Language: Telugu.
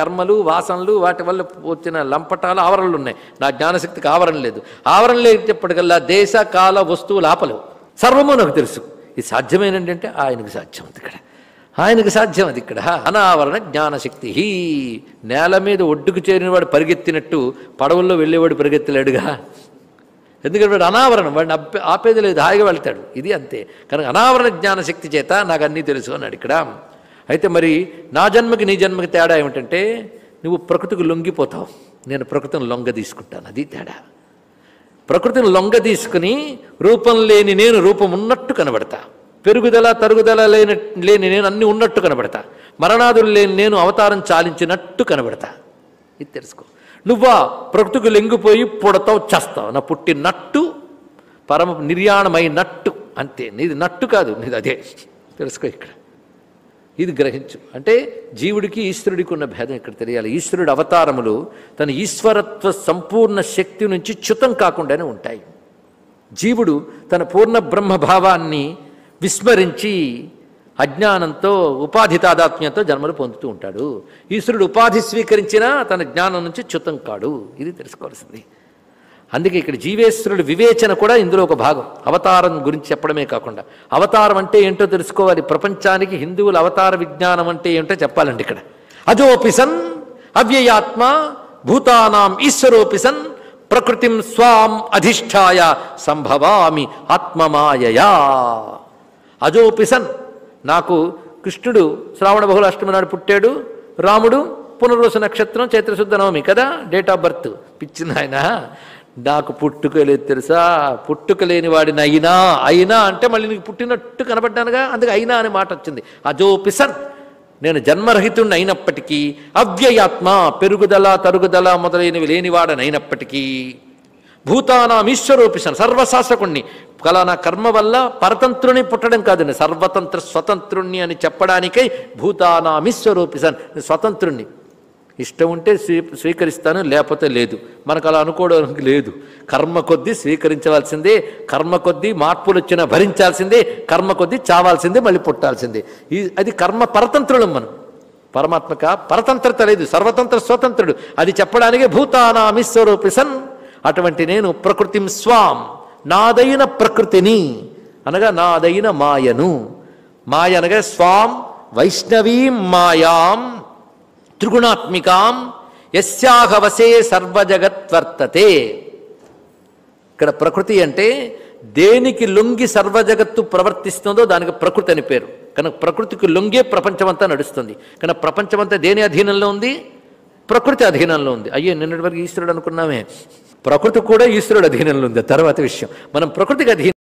కర్మలు వాసనలు వాటి వల్ల వచ్చిన లంపటాలు ఆవరణలు ఉన్నాయి నా జ్ఞానశక్తికి ఆవరణ లేదు ఆవరణ లేటప్పటికల్లా దేశ కాల వస్తువులు ఆపలేవు సర్వము నాకు తెలుసు ఇది సాధ్యమేనండి అంటే ఆయనకు సాధ్యం అది ఇక్కడ ఆయనకు సాధ్యం అది ఇక్కడ అనావరణ జ్ఞానశక్తి నేల మీద ఒడ్డుకు చేరినవాడు పరిగెత్తినట్టు పడవల్లో వెళ్ళేవాడు పరిగెత్తలేడుగా ఎందుకంటే వాడు అనావరణం వాడిని అప్పే ఆపేది లేదు హాయిగా వెళ్తాడు ఇది అంతే కనుక అనావరణ జ్ఞానశక్తి చేత నాకు అన్నీ తెలుసు అన్నాడు ఇక్కడ అయితే మరి నా జన్మకి నీ జన్మకి తేడా ఏమిటంటే నువ్వు ప్రకృతికి లొంగిపోతావు నేను ప్రకృతిని లొంగ తీసుకుంటాను అది తేడా ప్రకృతిని లొంగ తీసుకుని రూపం లేని నేను రూపం ఉన్నట్టు కనబడతా పెరుగుదల తరుగుదల లేని లేని నేను అన్ని ఉన్నట్టు కనబడతా మరణాదులు లేని నేను అవతారం చాలించినట్టు కనబడతా ఇది తెలుసుకో నువ్వా ప్రకృతికి లెంగిపోయి పుడతావు చేస్తావు నా పుట్టినట్టు పరమ నిర్యాణమైనట్టు అంతే నీది నట్టు కాదు నీది అదే తెలుసుకో ఇక్కడ ఇది గ్రహించు అంటే జీవుడికి ఈశ్వరుడికి ఉన్న భేదం ఇక్కడ తెలియాలి ఈశ్వరుడు అవతారములు తన ఈశ్వరత్వ సంపూర్ణ శక్తి నుంచి చ్యుతం కాకుండానే ఉంటాయి జీవుడు తన పూర్ణ బ్రహ్మభావాన్ని విస్మరించి అజ్ఞానంతో ఉపాధి తాదాత్మ్యంతో జన్మలు పొందుతూ ఉంటాడు ఈశ్వరుడు ఉపాధి స్వీకరించినా తన జ్ఞానం నుంచి చ్యుతం కాడు ఇది తెలుసుకోవాల్సింది అందుకే ఇక్కడ జీవేశ్వరుడు వివేచన కూడా ఇందులో ఒక భాగం అవతారం గురించి చెప్పడమే కాకుండా అవతారం అంటే ఏంటో తెలుసుకోవాలి ప్రపంచానికి హిందువుల అవతార విజ్ఞానం అంటే ఏంటో చెప్పాలండి ఇక్కడ అజోపిసన్ అవ్యయాత్మ భూతానాం ఈశ్వరోపిసన్ ప్రకృతిం స్వాం అధిష్టాయ సంభవామి ఆత్మమాయయా అజోపిసన్ నాకు కృష్ణుడు శ్రావణ బహుళాష్టమి నాడు పుట్టాడు రాముడు పునర్వసు నక్షత్రం చైత్రశుద్ధ నవమి కదా డేట్ ఆఫ్ బర్త్ పిచ్చింది ఆయన నాకు పుట్టుక లేదు తెలుసా పుట్టుక లేని వాడిని అయినా అయినా అంటే మళ్ళీ నీకు పుట్టినట్టు కనబడ్డానుగా అందుకే అయినా అనే మాట వచ్చింది అజోపిసన్ నేను జన్మరహితుడిని అయినప్పటికీ అవ్యయాత్మ పెరుగుదల తరుగుదల మొదలైనవి లేనివాడనైనప్పటికీ భూతానాం ఈశ్వరోపిషన్ సర్వశాసకుణ్ణి ఫలానా కర్మ వల్ల పరతంత్రుని పుట్టడం కాదండి సర్వతంత్ర స్వతంత్రుణ్ణి అని చెప్పడానికై భూతానాం ఈశ్వరోపిషన్ స్వతంత్రుణ్ణి ఇష్టం ఉంటే స్వీ స్వీకరిస్తాను లేకపోతే లేదు మనకు అలా అనుకోవడానికి లేదు కర్మ కొద్దీ స్వీకరించవలసిందే కర్మ కొద్దీ మార్పులు వచ్చినా భరించాల్సిందే కర్మ కొద్దీ చావాల్సిందే మళ్ళీ పుట్టాల్సిందే ఈ అది కర్మ పరతంత్రులం మనం పరమాత్మక పరతంత్రత లేదు సర్వతంత్ర స్వతంత్రుడు అది చెప్పడానికే భూతానామీశ్వరూపిసన్ అటువంటి నేను ప్రకృతిం స్వాం నాదైన ప్రకృతిని అనగా నాదైన మాయను మాయ అనగా స్వాం వైష్ణవీం మాయాం త్రిగుణాత్మికాం యస్యాహవసే సర్వజగత్వర్తతే ఇక్కడ ప్రకృతి అంటే దేనికి లొంగి సర్వజగత్తు ప్రవర్తిస్తుందో దానికి ప్రకృతి అని పేరు కనుక ప్రకృతికి లొంగే ప్రపంచమంతా నడుస్తుంది కనుక ప్రపంచమంతా దేని అధీనంలో ఉంది ప్రకృతి అధీనంలో ఉంది అయ్యే నిన్నటి వరకు ఈశ్వరుడు అనుకున్నామే ప్రకృతి కూడా ఈశ్వరుడు అధీనంలో ఉంది తర్వాత విషయం మనం ప్రకృతికి అధీనం